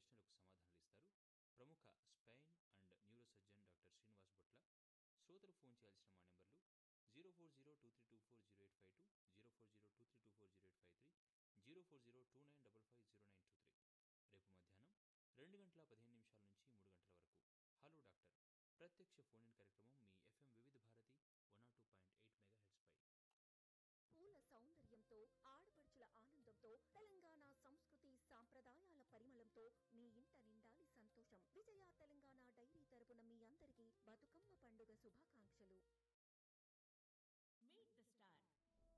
ప్రశ్నలకు సమాధానాలు ఇస్తారు ప్రముఖ spine and neuro surgeon doctor Srinivas Botla శ్రోతలు ఫోన్ చేయాల్సిన మా నెంబర్లు zero four zero two three two four zero eight five two zero four zero two three two four zero eight five three zero four zero two nine double five zero nine two three రేపు మధ్యాహ్నం రెండు గంటల పదిహేను నిమిషాల నుంచి మూడు గంటల వరకు హలో డాక్టర్ ప్రత్యక్ష ఫోన్ ఇన్ కార్యక్రమం మీ FM Vividh Bharati one not two point eight mega హెడ్స్పై పూల సౌందర్యంతో ఆడపడుచుల ఆనందంతో తెలంగాణ సంస్కృతి సాంప్రదాయాల పరిమళంతో మీ ఇంట నిండాలి సంతోషం విజయ తెలంగాణ డైరీ తరపున మీ అందరికీ బతుకమ్మ పండుగ శుభాకాంక్షలు మీట్ ద స్టార్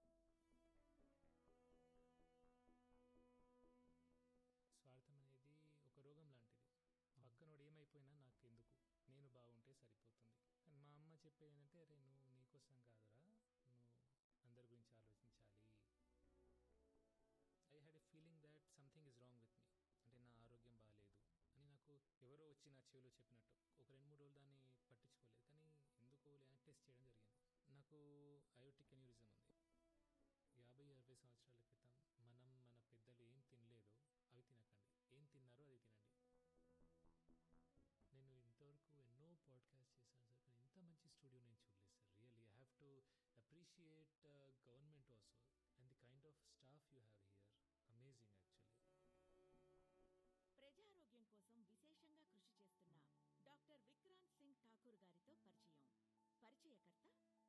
స్వార్థం అనేది ఒక రోగం లాంటిది పక్కనోడు ఏమైపోయినా నాకు ఎందుకు నేను బాగుంటే సరిపోతుంది కానీ మా అమ్మ చెప్పేది ఏంటంటే అరే నువ్వు నీకోసం కాదురా నువ్వు అందరి గురించి ఆలోచించాలి I had a feeling that something is wrong with me అంటే నా ఆరోగ్యం బాగాలేదు అని నాకు ఎవరో వచ్చి నా చెవిలో చెప్పినట్టు ఒక రెండు మూడు రోజులు దాన్ని పట్టించుకోలేదు కానీ ఎందుకు లేని టెస్ట్ చేయడం జరిగింది నాకు అయోటిక్ అన్యూరిజం ఉంది యాభై అరవై సంవత్సరాల క్రితం మనం మన పెద్దలు ఏం తినలేదో అవి తినకండి ఏం తిన్నారో అది తినండి నేను ఇంతవరకు ఎన్నో పాడ్కాస్ట్ చేశాను సార్ కానీ ఇంత మంచి స్టూడియో నేను చూడలేదు sir really I have to appreciate government also and the kind of staff you have here amazing actually ప్రజారోగ్యం కోసం విశేషంగా కృషి చేస్తున్న డాక్టర్ విక్రాంత్ సింగ్ ఠాకూర్ గారితో పరిచయం పరిచయకర్త